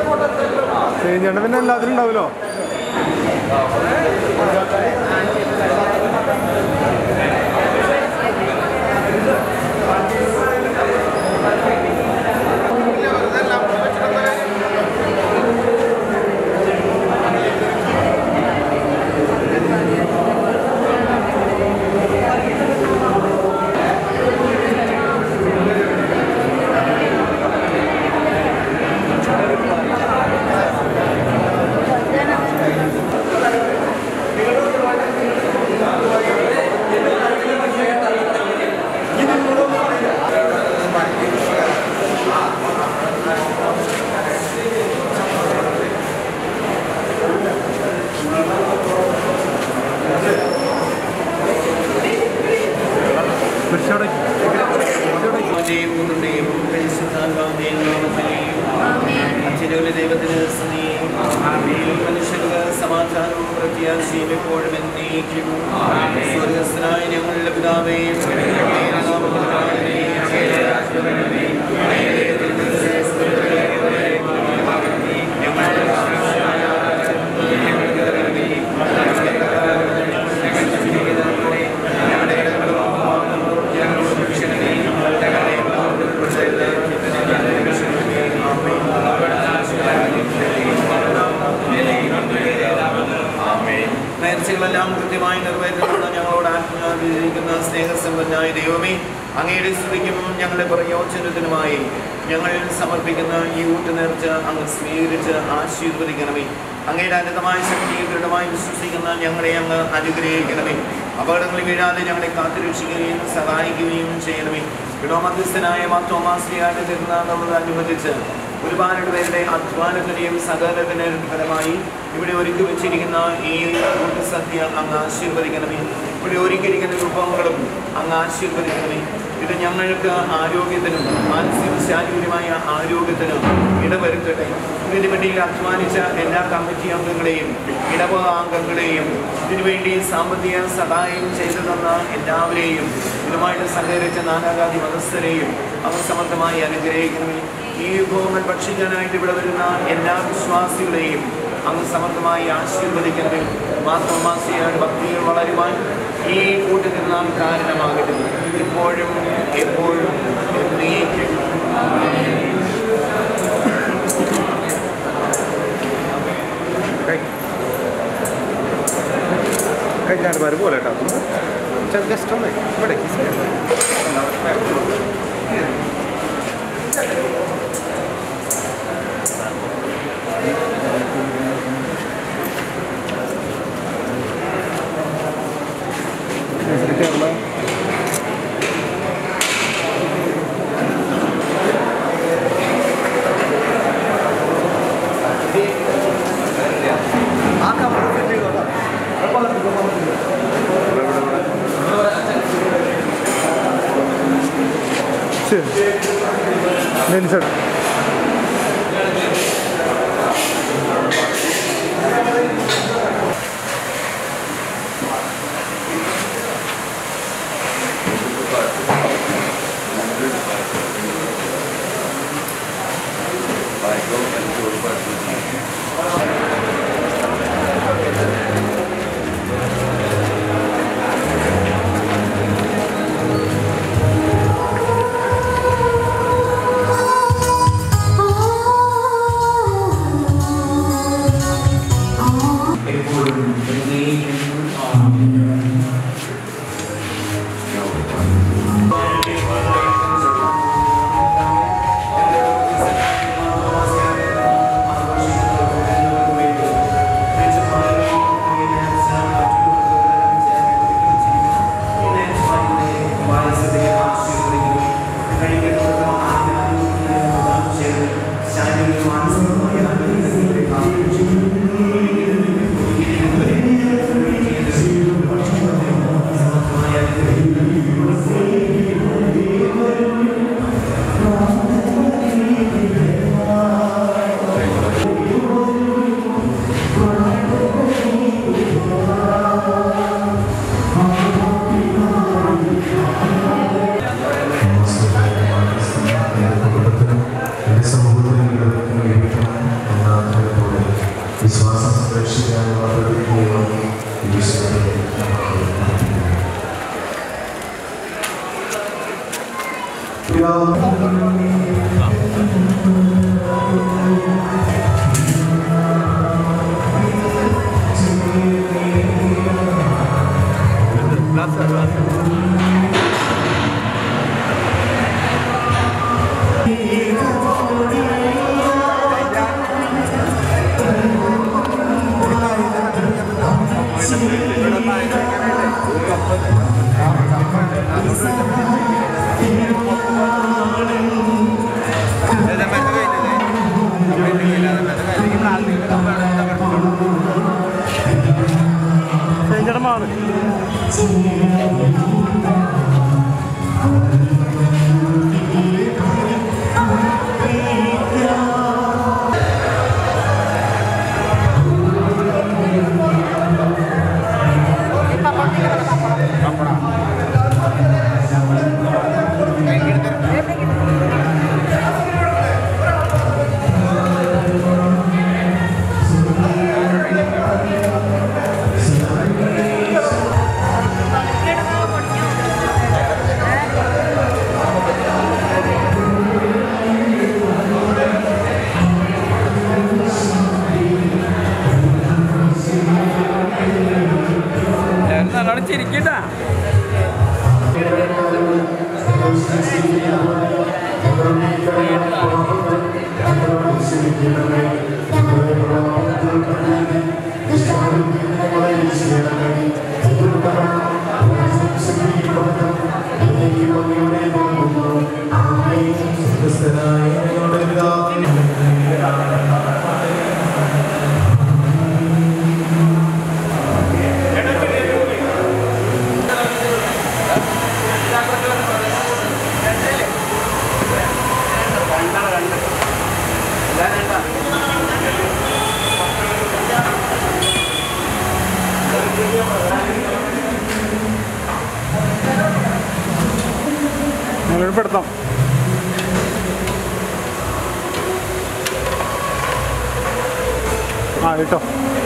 ചേഞ്ചേണ്ട പിന്നെ എല്ലാത്തിനും ഉണ്ടാവുമല്ലോ പിതാവിന്റെയും പുത്രന്റെയും പരിശുദ്ധാത്മാവിന്റെയും നാമത്തിലെയും അച്ഛനുകളുടെ ദൈവത്തിന് സ്തുതിയും മനുഷ്യർക്ക് സമാധാനവും പ്രത്യാശയും എപ്പോഴും എന്നേക്കും സ്വർഗസ്ഥനായ ഞങ്ങളുടെ പിതാവേ അങ്ങയുടെ നാമം ഉയർത്തണമേ. അങ്ങയുടെ രാജ്യം വരണമേ. അങ്ങയുടെ തിരുമനസ്സ് ഞങ്ങളുടെ ആവശ്യമായ ആഹാരം ഞങ്ങൾക്ക് തരണമേ. ഞങ്ങളുടെ കടക്കാരോട് ഞങ്ങൾ ക്ഷമിക്കുന്നതുപോലെ ഞങ്ങളുടെ കടങ്ങളും പാപങ്ങളും ഞങ്ങളോട് ക്ഷമിക്കണമേ. ഞങ്ങളെ പാപത്തിൽ ഉൾപ്പെടുത്തരുത്. ഞങ്ങളെ രക്ഷിക്കണമേ. ആമേൻ. നേർച്ചകളെല്ലാം കൃത്യമായി നിറവേറ്റുന്ന ഞങ്ങളോട് ആജ്ഞാപിച്ചിരിക്കുന്ന സ്നേഹസമ്പന്നായ ദൈവമേ അങ്ങയുടെ സ്തുതിക്കും ഞങ്ങളുടെ പ്രയോജനത്തിനുമായി ഞങ്ങൾ സമർപ്പിക്കുന്ന ഈ ഊട്ട് നേർച്ച അങ്ങ് സ്വീകരിച്ച് ആശീർവദിക്കണമേ അങ്ങയുടെ അനന്തമായ ശക്തിയെ ദൃഢമായി വിശ്വസിക്കുന്ന ഞങ്ങളെ അങ്ങ് അനുഗ്രഹിക്കണമേ അപകടങ്ങളിൽ വീഴാതെ ഞങ്ങളെ കാത്തുരക്ഷിക്കുകയും സഹായിക്കുകയും ചെയ്യണമേ ഇടോമധ്യസ്ഥനായ മാത്തോമാശ്രീയായിട്ട് തിരുനാളുള്ളത് അനുബന്ധിച്ച് ഒരുപാട് പേരുടെ അധ്വാനത്തിനെയും സകലത്തിന് ഫലമായി ഇവിടെ ഒരുക്കി വെച്ചിരിക്കുന്ന ഈ കൂട്ടസദ്യ അങ്ങ് ആശീർവദിക്കണമേ ഇവിടെ ഒരുക്കിയിരിക്കുന്ന വിഭവങ്ങളും അങ്ങ് ആശീർവദിക്കണമേ ഇത് ഞങ്ങൾക്ക് ആരോഗ്യത്തിനും മാനസിക ശാരീരികമായ ആരോഗ്യത്തിനും ഇടവരുത്തട്ടെ ഇതിനു വേണ്ടി അധ്വാനിച്ച എല്ലാ കമ്മിറ്റി അംഗങ്ങളെയും ഇടവക അംഗങ്ങളെയും ഇതിനുവേണ്ടി സാമ്പത്തിക സഹായം ചെയ്തു തന്ന എല്ലാവരെയും ഇതുമായിട്ട് സഹകരിച്ച നാനാജാതി മതസ്ഥരെയും അവർ സമർത്ഥമായി അനുഗ്രഹിക്കണമേ ഈ വിഭവങ്ങൾ ഭക്ഷിക്കാനായിട്ട് ഇവിടെ വരുന്ന എല്ലാ വിശ്വാസികളെയും അങ്ങ് സമർത്ഥമായി ആശീർവദിക്കണമേ മാതൃമാസിയാട് ഭക്തിയിൽ വളരുവാൻ ഈ കൂട്ടുനിന്നാൽ കാരണമാകട്ടെ ഇപ്പോഴും എപ്പോഴും എന്നേക്കും കഴിഞ്ഞാൽ വരും പോലെ കേട്ടോ ജസ്റ്റ് ഒന്ന് ഇവിടെ കേരള ശരി നെൽസൺ എപ്പോഴും എന്നേക്കും ആമേൻ. വിശ്വാസം സംരക്ഷിക്കാനുള്ള പ്രതിജ്ഞയും ഈശ്വരനെ നമുക്ക് നൽകുന്നു. നല്ലോണം ചിരിക്കട്ടാ ക്രിസ്തനായ ഞങ്ങളുടെ പിതാവേ, പെടുത്താം ആ കേട്ടോ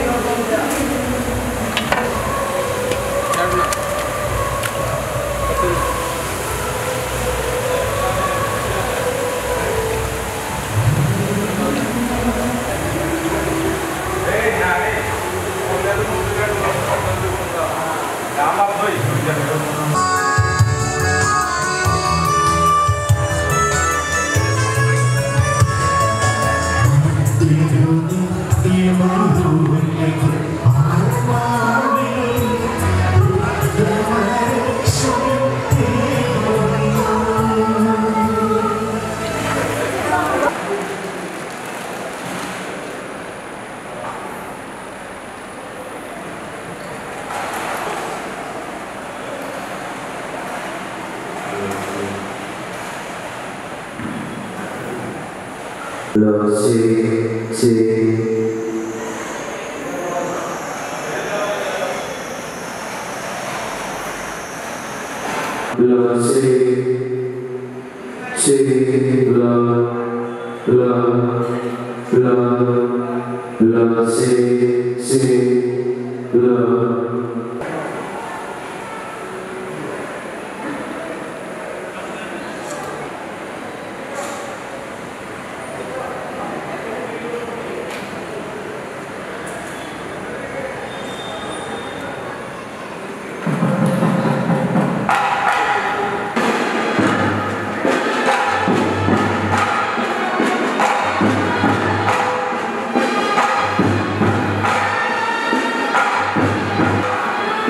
Lord, see, see. Lord, see, see, Lord, Lord, Lord, Lord, see, see, Lord. Lord,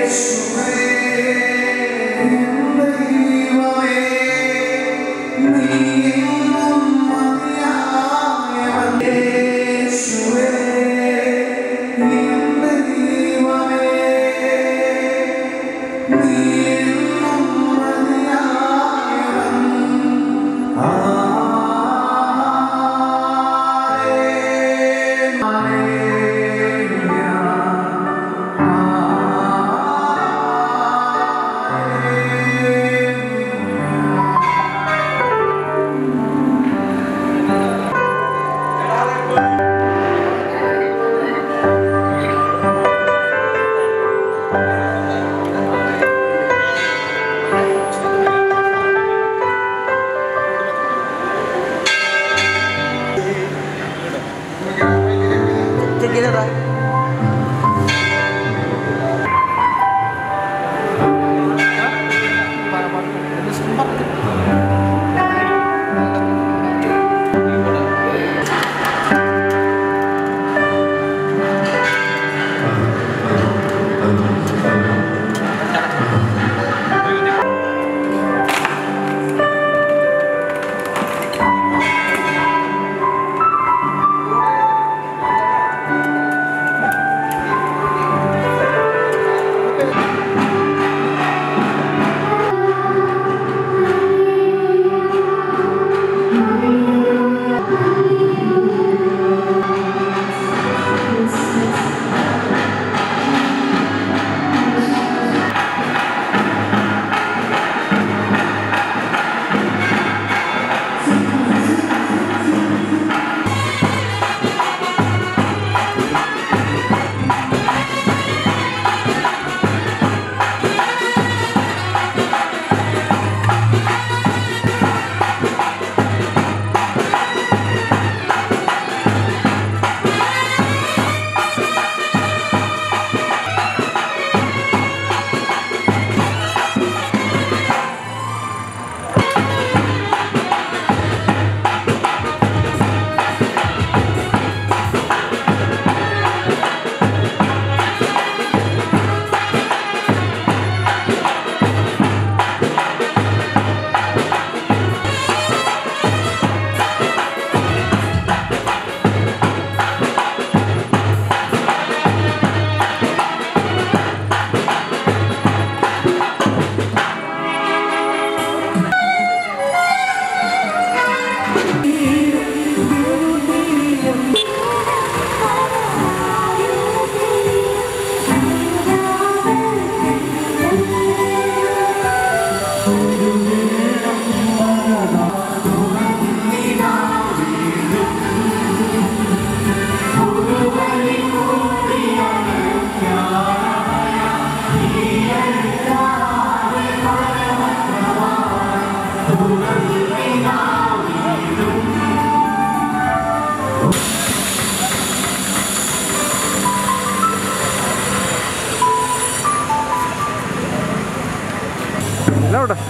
എല്ലാം അവിടെ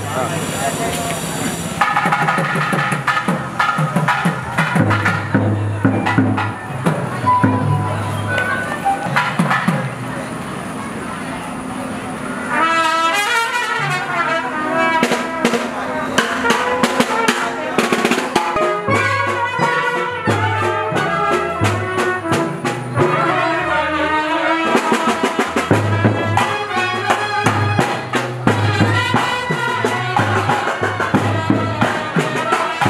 ും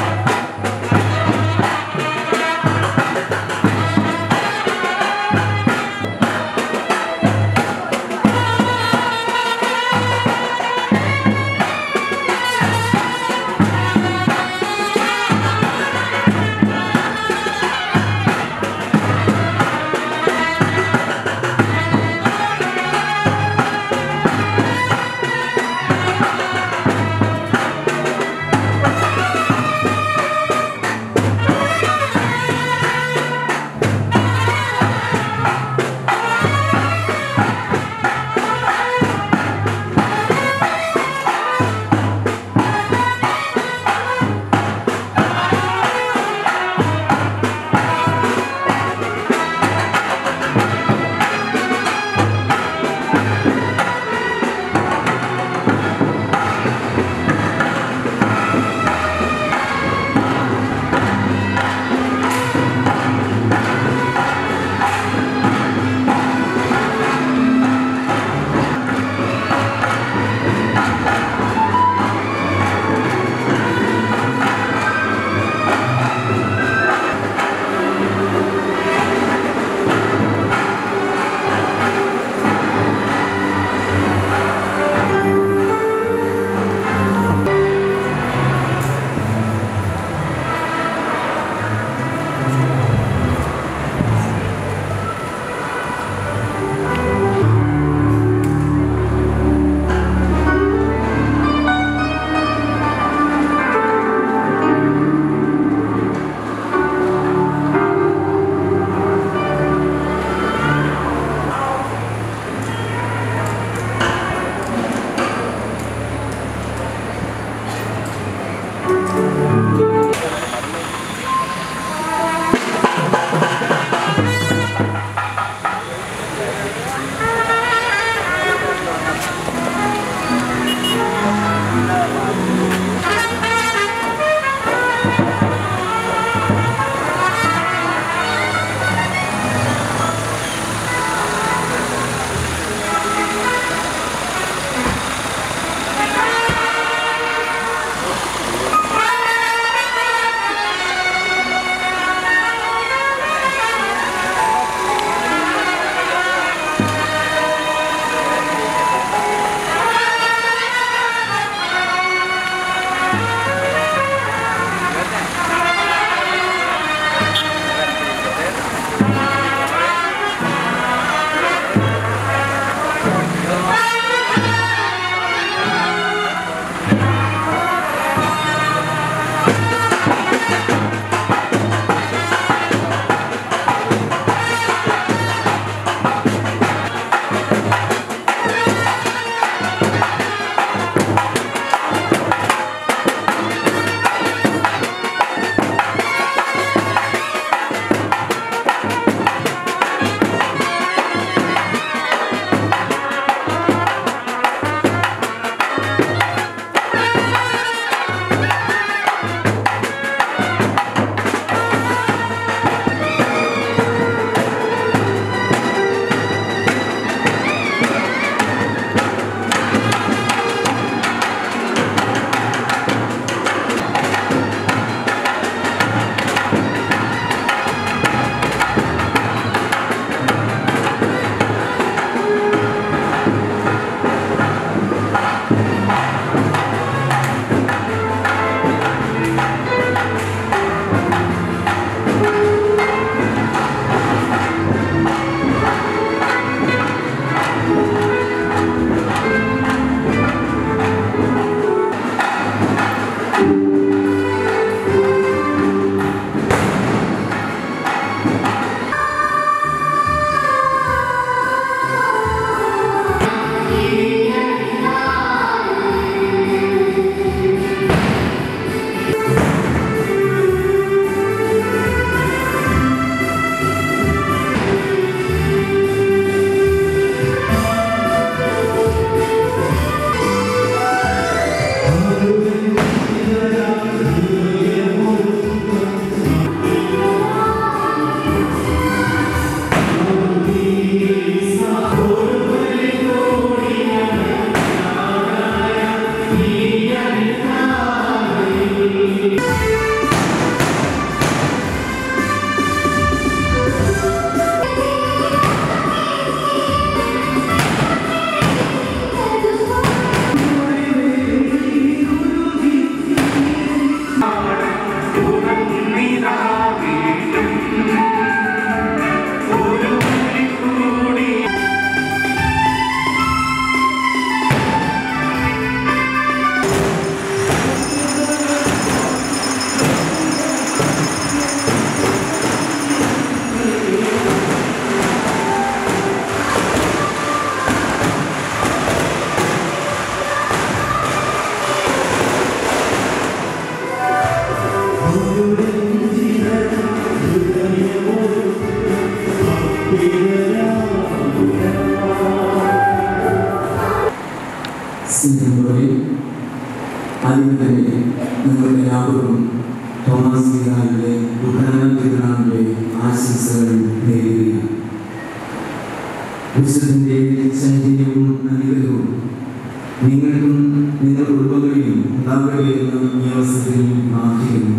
സ്നേഹമുള്ളവരെ ആദ്യം തന്നെ നിങ്ങൾ എല്ലാവരും തോമസ് ലീഗായുടെ ഉദ്ഘാടന തിരുനാളിൻ്റെ ആശംസകൾ നേരുകയാണ് വിശുദ്ധൻ്റെ ചൈതന്യവും അനുഗ്രഹവും നിങ്ങൾക്കും നിങ്ങളുടെ കുടുംബങ്ങളെയും ഉണ്ടാകട്ടെ എന്ന് ഈ അവസരത്തിൽ പ്രാർത്ഥിക്കുന്നു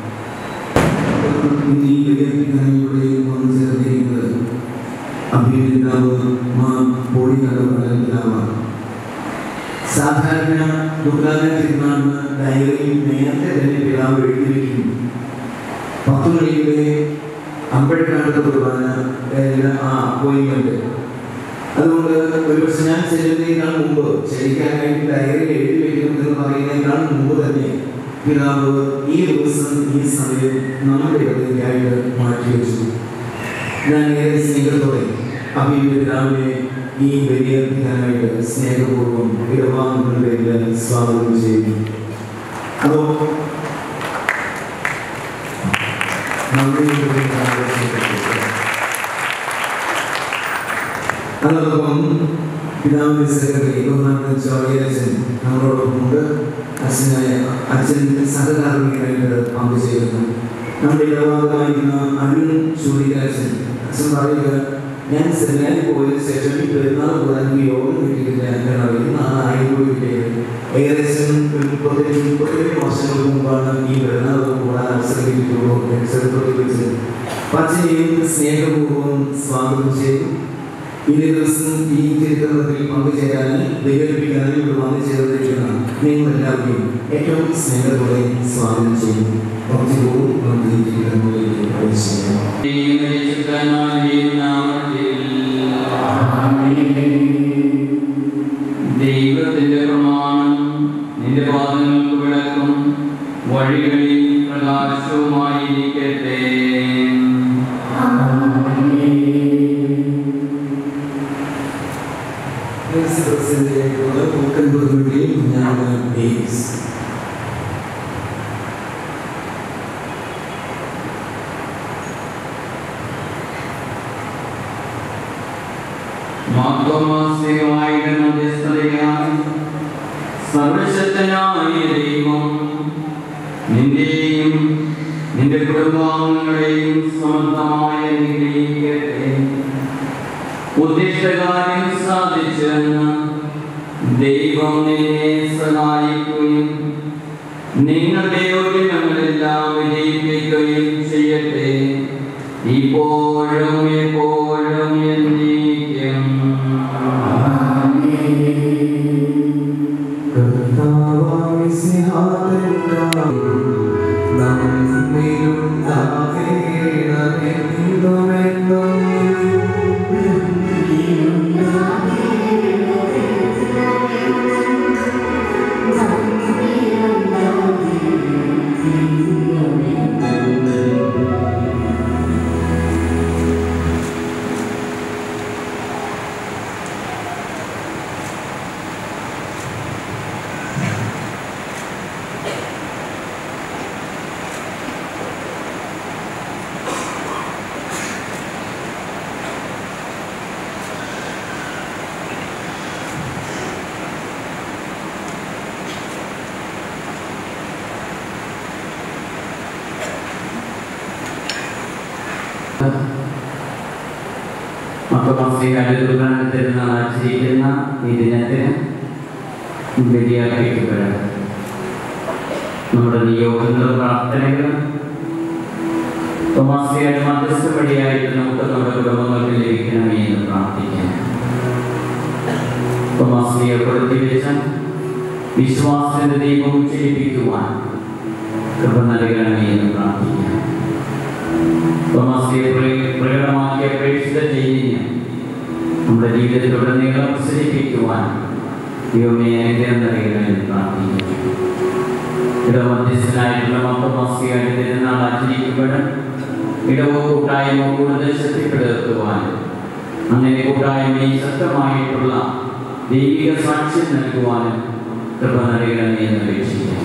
ഇന്ന് ഈ വിദ്യാർത്ഥികളുടെ വന്നു ചേർന്നിരിക്കുന്നത് അഭിനേതാവ് മാ പോളിക്കടവലാണ് സാധാരണ ദുർഗാന തിരുനാളിന് ഡയറിയിൽ നേരത്തെ തന്നെ പിതാവ് എഴുതി വയ്ക്കും പത്ത് മണിയുടെ അമ്പഴക്കാലത്ത് കുർബാന ആ അപ്പോയിൻമെന്റ് അതുകൊണ്ട് ഒരു പക്ഷെ ഞാൻ ചെല്ലുന്നതിനേക്കാൾ മുമ്പ് ശരിക്കാനായിട്ട് ഡയറി എഴുതി വയ്ക്കണം എന്ന് പറയുന്നതിനേക്കാൾ മുമ്പ് തന്നെ പിതാവ് ഈ ദിവസം ഈ സമയം നമ്മുടെ ഇടത്തിലേക്കായിട്ട് മാറ്റി വെച്ചു ഞാൻ ഏറെ സ്നേഹത്തോടെ അഭിയുടെ പിതാവിനെ ഈ വലിയ പിതാനായിട്ട് സ്നേഹപൂർവ്വം ഇടവാങ്ങളുടെ പേരിൽ സ്വാഗതം ചെയ്യുന്നു അതോ നമ്മുടെ അതോടൊപ്പം പിതാവിന്റെ സെക്രട്ടറി ബഹുമാനപ്പെട്ട ജോളിയച്ചൻ നമ്മളോടൊപ്പമുണ്ട് അച്ഛനായ അച്ഛൻ സഹകാർമ്മികനായിട്ട് പങ്കുചേരുന്നു നമ്മുടെ ഇടവാദമായിരുന്ന അരുൺ ചൂടിരാജൻ അച്ഛൻ പറയുക ഞാൻ സെമിനാരിൽ പോയതിനു ശേഷം ഈ പെരുന്നാൾ കൂടാൻ എനിക്ക് യോഗം കിട്ടിയിട്ടില്ല എന്നാണ് ഇന്നാണ് ആയിരൂടി കിട്ടിയത് ഏകദേശം ഒരു മുപ്പത്തേഴ് മുപ്പത്തേഴ് വർഷങ്ങൾക്ക് മുമ്പാണ് ഈ പെരുന്നാൾ കൂടാൻ അവസരം കിട്ടിയിട്ടുള്ളൂ ചെറുപ്പത്തിൽ വെച്ച് അച്ഛനെയും സ്നേഹപൂർവ്വം സ്വാഗതം ചെയ്തു ഇന്നേ ദിവസം ഈ ചരിത്രത്തിൽ പങ്കുചേരാൻ ദൈവപ്പിക്കാൻ ഇവിടെ വന്നു ചേർന്നിരിക്കുന്ന നിങ്ങൾ എല്ലാവരെയും ഏറ്റവും സ്നേഹത്തോടെ സ്വാഗതം ചെയ്യുന്നു കുറച്ച് പോകും നമുക്ക് ഈ ചരിത്രങ്ങളിലേക്ക് പ്രവേശിക്കാം ദൈവത്തിന്റെ പ്രമാണം നിന്റെ പാദങ്ങൾക്ക് വിളക്കും വഴികളിൽ പ്രകാശവുമായിരിക്കട്ടെ മാർഗമാസികമായിട്ട് മധ്യസ്ഥതയായി സർവശക്തനായ ദൈവം നിന്റെയും നിന്റെ കുടുംബാംഗങ്ങളെയും സമർത്ഥമായി അനുഗ്രഹിക്കട്ടെ ഉദ്ദിഷ്ടകാര്യം സാധിച്ചെന്ന് ദൈവം നിന്നെ സഹായിക്കുകയും നിങ്ങളുടെ യോഗ്യങ്ങളെല്ലാം വിജയിപ്പിക്കുകയും ചെയ്യട്ടെ ഇപ്പോഴും എപ്പോഴും എന്നേക്കും മക്കളെ ആചരിക്കുന്ന ഈ ദിനത്തിന് ബലിയർപ്പിക്കപ്പെടണം നമ്മുടെ നിയോഗങ്ങളും പ്രാർത്ഥനകളും തോമാസിയുടെ മധ്യസ്ഥ വഴിയായിട്ട് നമുക്ക് നമ്മുടെ കുടുംബങ്ങൾക്ക് ലഭിക്കണമേ എന്ന് പ്രാർത്ഥിക്കാം തോമാസിയെ കൊടുത്തി വെച്ച വിശ്വാസത്തിന്റെ ദീപം ഉച്ചരിപ്പിക്കുവാൻ കൃപ നൽകണമേ എന്ന് പ്രാർത്ഥിക്കാം തോമാസിയെ പ്രകടമാക്കിയ പ്രേക്ഷിത ചൈതന്യം നമ്മുടെ ജീവിതത്തിലുടനീളം പ്രസരിപ്പിക്കുവാൻ ദൈവമേ അനുഗ്രഹം നൽകണമെന്ന് പ്രാർത്ഥിക്കുന്നു ഇടമധ്യസ്ഥനായിട്ടുള്ള മക്കളമാസിയായിട്ട് തിരുനാൾ ആചരിക്കപ്പെടും ഇടവോ കൂട്ടായ്മ കൂടുതൽ ശക്തിപ്പെടുത്തുവാൻ അങ്ങനെ കൂട്ടായ്മയിൽ ശക്തമായിട്ടുള്ള ദൈവിക സാക്ഷ്യം നൽകുവാനും കൃപ നൽകണമേ എന്ന് അപേക്ഷിക്കാം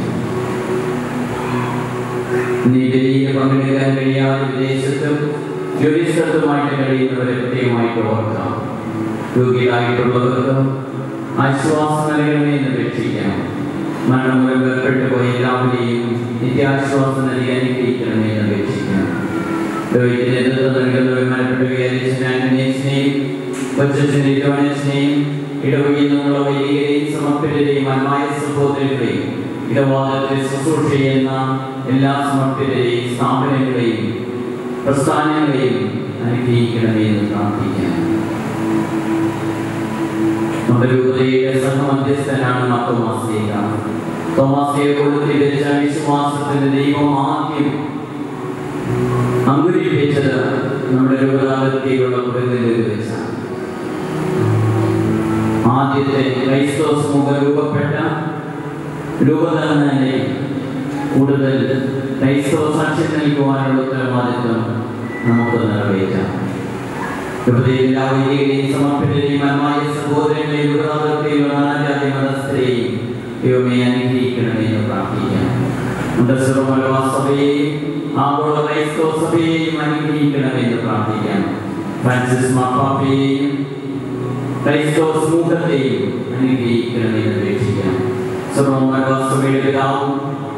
നീ ഡൽഹിയിൽ പങ്കെടുക്കാൻ കഴിയാതെ വിദേശത്തും ജോലിസ്ഥലത്തുമായിട്ട് കഴിയുന്നവരെ പ്രത്യേകമായിട്ട് ഓർക്കാം രോഗികളായിട്ടുള്ളവർക്കും ആശ്വാസം നൽകണമേ എന്ന് അപേക്ഷിക്കാം മരണം മൂലം വേർപെട്ടു പോയ എല്ലാവരെയും നിത്യാശ്വാസം നൽകി അനുഗ്രഹിക്കണമേ എന്ന് അപേക്ഷിക്കാം ലോകത്തിന് നേതൃത്വം നൽകുന്ന ബഹുമാനപ്പെട്ട വികാരിച്ചനെയും കൊച്ചച്ഛനെ ജോനസിനെയും ഇടവകയിൽ നിന്നുള്ള വൈദികരെയും സമർപ്പിതരെയും അന്മായ സഹോദരങ്ങളെയും ഇടവാദത്തിൽ ശുശ്രൂഷ ചെയ്യുന്ന എല്ലാ സമർപ്പിതരെയും സ്ഥാപനങ്ങളെയും പ്രസ്ഥാനങ്ങളെയും അനുഗ്രഹിക്കണമേ എന്ന് പ്രാർത്ഥിക്കാം നമ്മുടെ രൂപതയുടെ സഹമധ്യസ്ഥനാണ് തോമാസ്ലിക തോമാസ്ലിയെ കൊടുത്ത് ലഭിച്ച വിശ്വാസത്തിന്റെ ദൈവം ആദ്യം അങ്കുരിപ്പിച്ചത് നമ്മുടെ രൂപതാകത്തിലുള്ള പ്രതിനിധികൾ വെച്ചാണ് ആദ്യത്തെ ക്രൈസ്തവ സമൂഹം രൂപപ്പെട്ട രൂപത തന്നെ കൂടുതൽ ക്രൈസ്തവ സാക്ഷ്യം നൽകുവാനുള്ള ഉത്തരവാദിത്വം നമുക്ക് നിറവേറ്റാം രൂപതയിൽ എല്ലാ വൈദികരെയും സമർപ്പിതരെയും അന്മായ സഹോദരങ്ങളെയും രൂപതാകത്തിലുള്ള നാനാജാതി മതസ്ഥരെയും ദൈവമേ അനുഗ്രഹിക്കണമേ എന്ന് പ്രാർത്ഥിക്കാം നമ്മുടെ സർവമലവാ സഭയെയും ആഗോള ക്രൈസ്തവ സഭയെയും അനുഗ്രഹിക്കണമേ എന്ന് പ്രാർത്ഥിക്കാം ഫ്രാൻസിസ് മാപ്പാപ്പയെയും ക്രൈസ്തവ സമൂഹത്തെയും അനുഗ്രഹിക്കണമേ എന്ന് അപേക്ഷിക്കാം സർവമലവാ സഭയുടെ പിതാവും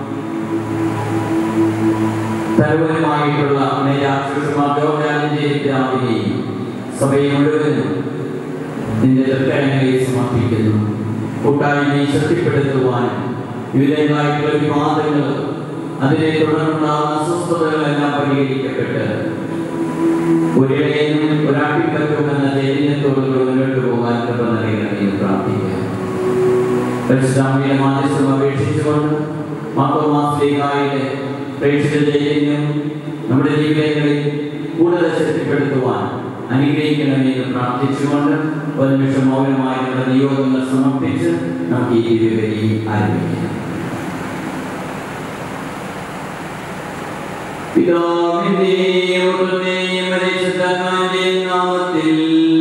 തലവനുമായിട്ടുള്ള മേലാക്ഷമാന്റെ പിതാവിനെയും സഭയെ മുഴുവനും നിന്റെ തൃക്കരങ്ങളിൽ സമർപ്പിക്കുന്നു കൂട്ടായ്മയെ ശക്തിപ്പെടുത്തുവാനും വിവിധങ്ങളായിട്ടുള്ള വിവാദങ്ങൾ അതിനെ തുടർന്നുണ്ടാകുന്ന അസ്വസ്ഥതകളെല്ലാം പരിഹരിക്കപ്പെട്ട് ഒരിടയിലും ഒരാട്ടിക്കത്തുമെന്ന ചൈതന്യത്തോടുകൂടി മുന്നോട്ട് പോകാൻ കൃപ നൽകണമെന്ന് പ്രാർത്ഥിക്കാം പരിശുദ്ധാമിയുടെ മാധ്യസ്ഥം അപേക്ഷിച്ചുകൊണ്ട് മാത്തോമാസ്ലിഹായുടെ പ്രേക്ഷിത ചൈതന്യം നമ്മുടെ ജീവിതങ്ങളിൽ കൂടുതൽ ശക്തിപ്പെടുത്തുവാൻ അനുഗ്രഹിക്കണമെന്ന് പ്രാർത്ഥിച്ചുകൊണ്ട് ഒരു നിമിഷം മൗനമായി നമ്മുടെ നിയോഗങ്ങൾ സമർപ്പിച്ച് നമുക്ക് ഈ ദിവ്യബലി ആരംഭിക്കാം പിതാവിന്റെയും പുത്രന്റെയും പരിശുദ്ധാത്മാവിന്റെയും നാമത്തിൽ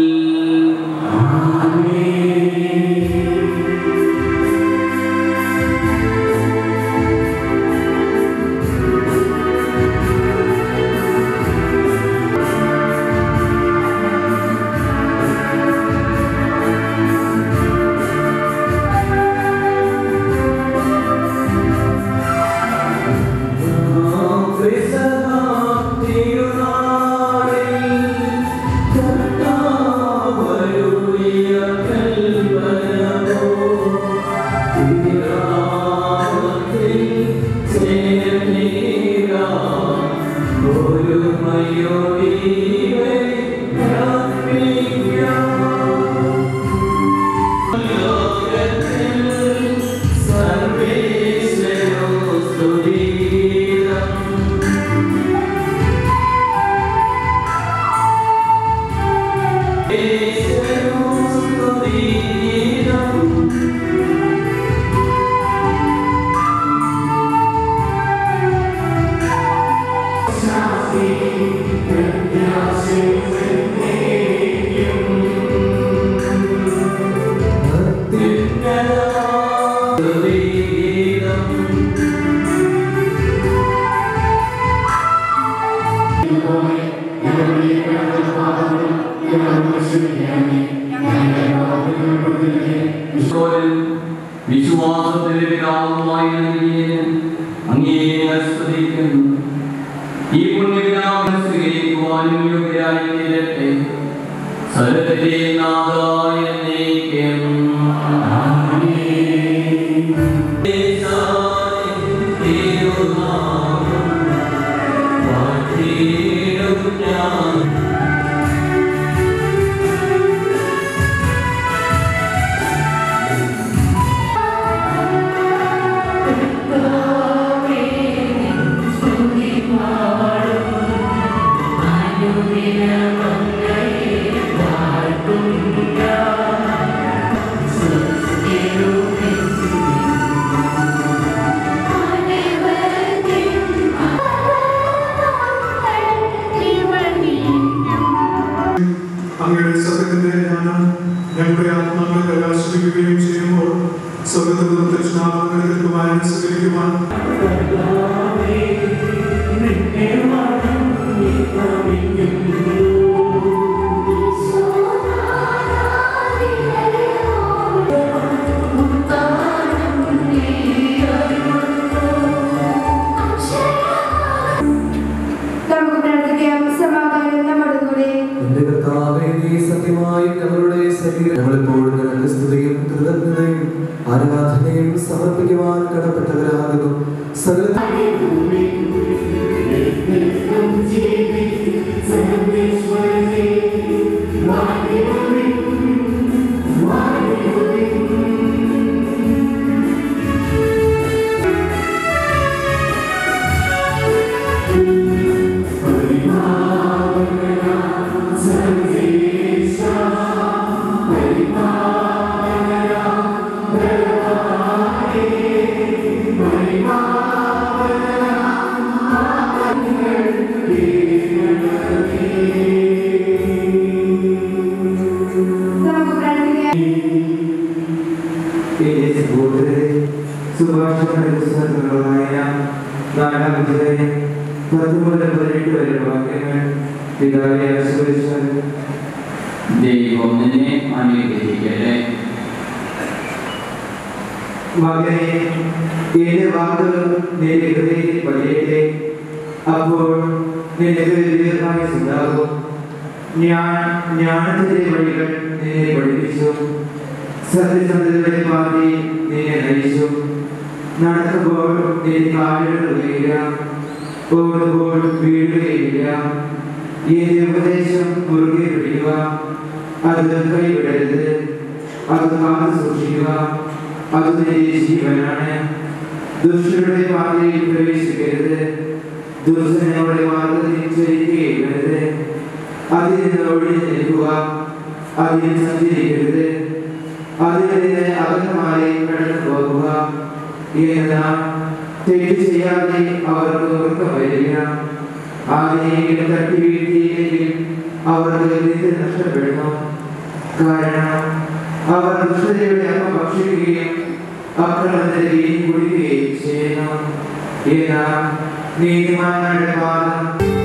വിശ്വാസത്തിന്റെ പിതാവുമായി നൽകിയതിന് അങ്ങേ സ്തുതിക്കുന്നു ഈ പുണ്യപിതാവിനെ സ്വീകരിക്കുവാനും യോഗ്യരായി തീരട്ടെ സകലത്തിന്റെ നാഥായ നീക്കം അങ്ങയുടെ സത്യത്തിന്റെ ജ്ഞാനം ഞങ്ങളുടെ ആത്മാക്കളെ പ്രകാശിപ്പിക്കുകയും ചെയ്യുമ്പോൾ സ്വർഗത്തിൽ പ്രത്യക്ഷനാഥങ്ങളുടെ കുമാരനെ സ്വീകരിക്കുവാൻ Thank you. ആരാധനയും സമർപ്പിക്കുവാൻ കടപ്പെട്ടവരാകുന്നു സകല സുഭാഷണങ്ങളായ നാലാം അധ്യായം പത്ത് മുതൽ പതിനെട്ട് വരെ വാക്യങ്ങൾ പിതാവെ ആശീർവദിച്ചാൽ ദൈവം നിന്നെ അനുഗ്രഹിക്കട്ടെ മകനെ എന്റെ വാക്കുകൾ നിന്റെ ഹൃദയത്തിൽ പതിയട്ടെ അപ്പോൾ നിന്റെ ദീർഘമായി ഉണ്ടാകും ഞാൻ ജ്ഞാനത്തിന്റെ വഴികൾ നിന്നെ പഠിപ്പിച്ചു സത്യസന്ധതയുടെ പാതി നിന്നെ നയിച്ചു നടക്കുമ്പോൾ നിന്റെ കാലുകൾ ഉയരുക ഓടുമ്പോൾ വീഴുകയില്ല എന്റെ ഉപദേശം മുറുകെ പിടിക്കുക അത് കൈവിടരുത് അത് കാത്തു സൂക്ഷിക്കുക അത് നിന്റെ ജീവനാണ് ദുഷ്ടരുടെ പാതയിൽ പ്രവേശിക്കരുത് ദുർജനങ്ങളുടെ മാർഗത്തിൽ ചരിക്കുകയില്ലരുത് അതിൽ നിന്ന് ഒഴിഞ്ഞു നിൽക്കുക അതിൽ സഞ്ചരിക്കരുത് അതിൽ നിന്ന് അകലമായി കടന്നു പോകുക എന്നാൽ തെറ്റ് ചെയ്യാതെ അവർക്ക് ഉറക്കം വരില്ല ആരെയെങ്കിലും തട്ടി വീഴ്ത്തിയില്ലെങ്കിൽ അവർക്ക് നിത്യ നഷ്ടപ്പെടുന്നു കാരണം അവർ ദുഷ്ടതയുടെ അപ്പം ഭക്ഷിക്കുകയും അക്രമത്തിന്റെ വീതി കുടിക്കുകയും ചെയ്യുന്നു എന്നാൽ നീതിമാന്മാരുടെ പാദം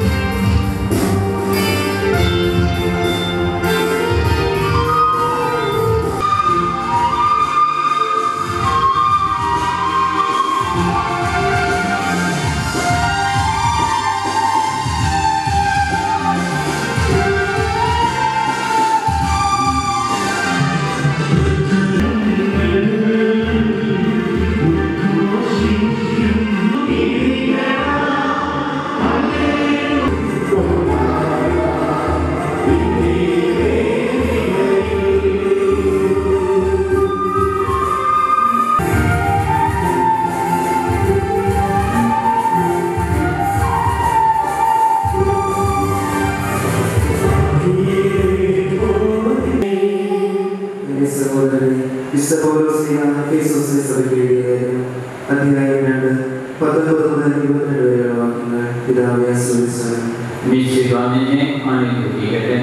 എന്റെ സഹോദരനെ വിശ്വപൗലോസിനാണ് ഫേസോസിനെ സഭയ്ക്ക് എഴുതിയത് അധ്യായം രണ്ട് പത്തൊൻപത് മുതൽ ഇരുപത്തിരണ്ട് വരെയുള്ള വാക്യങ്ങൾ പിതാവെ ആസ്വദിച്ചാണ് മിശിഹ നിന്നെ അനുഗ്രഹിക്കട്ടെ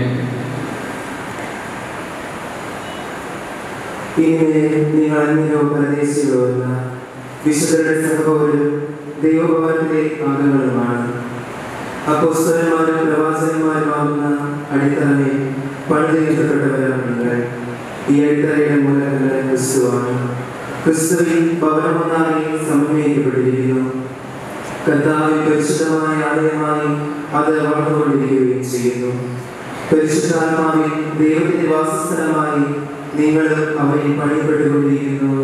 ഇങ്ങനെ നിങ്ങൾ അന്യരോ പരദേശികളോ അല്ല വിശുദ്ധരുടെ സഹപൗരും ദൈവഭവനത്തിലെ അംഗങ്ങളുമാണ് അപ്പോസ്തലന്മാരും പ്രവാചകന്മാരുമാകുന്ന അടിത്തറയിൽ പണിതെഴുത്തപ്പെട്ടവരാണ് നിങ്ങൾ ഈ അടിത്തറയുടെ മൂലകങ്ങൾ ക്രിസ്തുവാണ് ക്രിസ്തുവിൽ ഭവനമൊന്നായി സമന്വയിക്കപ്പെട്ടിരിക്കുന്നു കർത്താവിൽ പരിശുദ്ധമായ ആലയമായി അത് വളർന്നുകൊണ്ടിരിക്കുകയും ചെയ്യുന്നു പരിശുദ്ധാത്മാവിൽ ദൈവത്തിന്റെ വാസസ്ഥലമായി നിങ്ങൾ അവയിൽ പണിപ്പെട്ടുകൊണ്ടിരിക്കുന്നു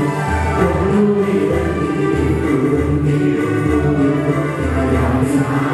Hallelujah.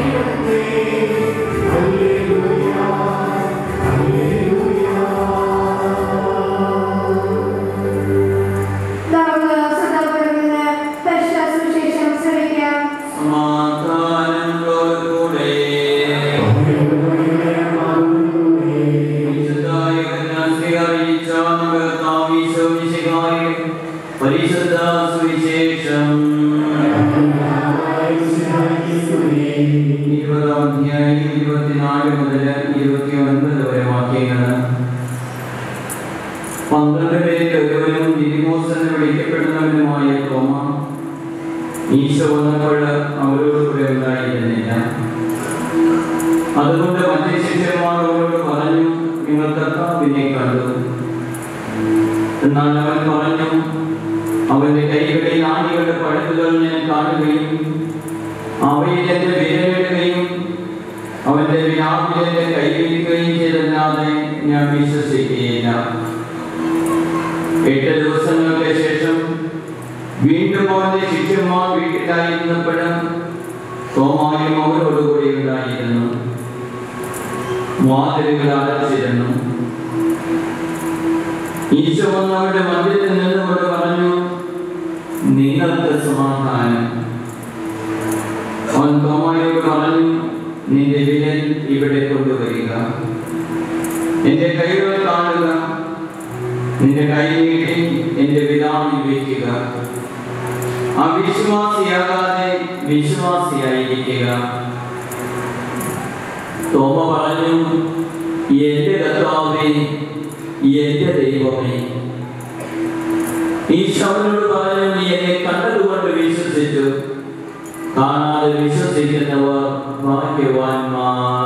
നമുക്ക് സദാപുരത്തിൽ നിന്ന് പരിശുദ്ധ സുവിശേഷം ശ്രമിക്കാം സമാധാനത്തോടുകൂടെ വിശുദ്ധായ കന്യാസ്ത്രീ അറിയിച്ച നമ്മുടെ കർത്താവ് ഈശോ മിശിഹായുടെ പരിശുദ്ധ സുവിശേഷം ഇരുപതാം അധ്യായം ഇരുപത്തിനാല് മുതൽ ഇരുപത്തി ഒൻപത് വരെ വാക്യങ്ങൾ പന്ത്രണ്ട് പേരിൽ ഒരുവനും ദിദിമോസ് എന്ന് വിളിക്കപ്പെടുന്നവനുമായ തോമ ഈശോ വന്നപ്പോൾ അവരോട് കൂടെ ഉണ്ടായിരുന്നില്ല അതുകൊണ്ട് മറ്റേ ശിഷ്യന്മാർ അവരോട് പറഞ്ഞു നിങ്ങൾ കർത്താവിനെ കണ്ടു എന്നാൽ അവൻ പറഞ്ഞു അവന്റെ കൈകളിൽ ആണികളുടെ പഴുതുകൾ ഞാൻ കാണുകയും അവയിൽ എന്റെ വിരലിടുകയും അവന്റെ വ്യാപിൽ എന്റെ കൈവരിക്കുകയും ചെയ്തല്ലാതെ ഞാൻ വിശ്വസിക്കുകയില്ല എട്ട് ദിവസങ്ങൾക്ക് ശേഷം വീണ്ടും അവന്റെ ശിഷ്യന്മാർ വീട്ടിലായിരുന്നപ്പോഴും തോമായും അവരോടുകൂടി ഉണ്ടായിരുന്നു വാതിലുകൾ അടച്ചിരുന്നു ഈശോ വന്ന് അവരുടെ മധ്യത്തിൽ നിന്നുകൊണ്ട് പറഞ്ഞു നിങ്ങൾക്ക് സമാധാനം അവൻ തോമായോട് പറഞ്ഞു നിന്റെ വിരൽ ഇവിടെ കൊണ്ടുവരിക എന്റെ കൈകൾ കാണുക നിന്റെ കൈ നീട്ടി എന്റെ പിതാവിൽ വയ്ക്കുക അവിശ്വാസിയാകാതെ വിശ്വാസിയായിരിക്കുക തോമ പറഞ്ഞു എന്റെ കർത്താവേ എന്റെ ദൈവമേ ഈശോനോട് പറഞ്ഞു നീ എന്നെ കണ്ടതുകൊണ്ട് വിശ്വസിച്ചു കാണാതെ വിശ്വസിക്കുന്നവർ ഭാഗ്യവാന്മാർ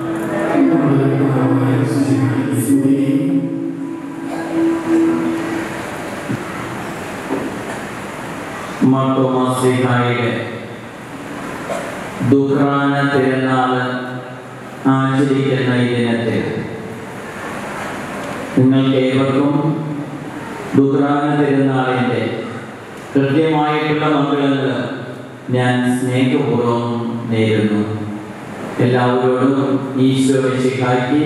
മാർത്തോമാശ്രീഹായുടെ ദുഃഖാന തിരുനാള് ആചരിക്കുന്ന ഈ ദിനത്തിൽ നിങ്ങൾക്ക് ഏവർക്കും ദുഃഖാന തിരുനാളിൻ്റെ കൃത്യമായിട്ടുള്ള മംഗളങ്ങൾ ഞാൻ സ്നേഹപൂർവ്വം നേരുന്നു എല്ലാവരോടും ഈശോ മെസ്സിക്കായ്ക്ക്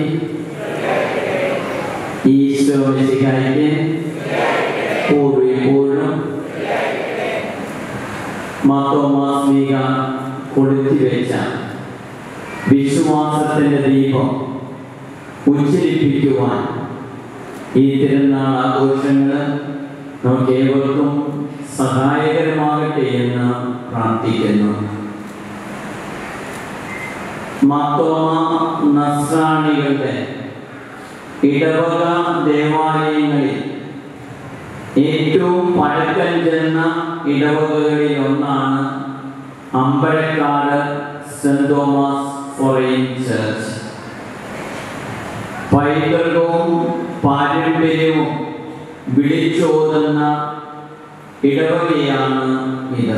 ഈശോ മെസ്സിക്കായ്ക്ക് പൂർവ്വപ്പോഴും മാത്തോമാസ്ലിക കൊളുത്തി വെച്ച വിശ്വാസത്തിന്റെ ദീപം ഉച്ചരിപ്പിക്കുവാൻ ഈ തിരുനാൾ ആഘോഷങ്ങൾ നമുക്ക് ഏവർക്കും സഹായകരമാകട്ടെ എന്ന് പ്രാർത്ഥിക്കുന്നു മാത്തോമ നസ്രാണികളുടെ ഇടവക ദേവാലയങ്ങളിൽ ഏറ്റവും പഴക്കം ചെന്ന ഇടവകകളിൽ ഒന്നാണ് Ambazhakkad saint Thomas forane church പൈതൃകവും പാരമ്പര്യവും വിളിച്ചോതുന്ന ഇടവകയാണ് ഇത്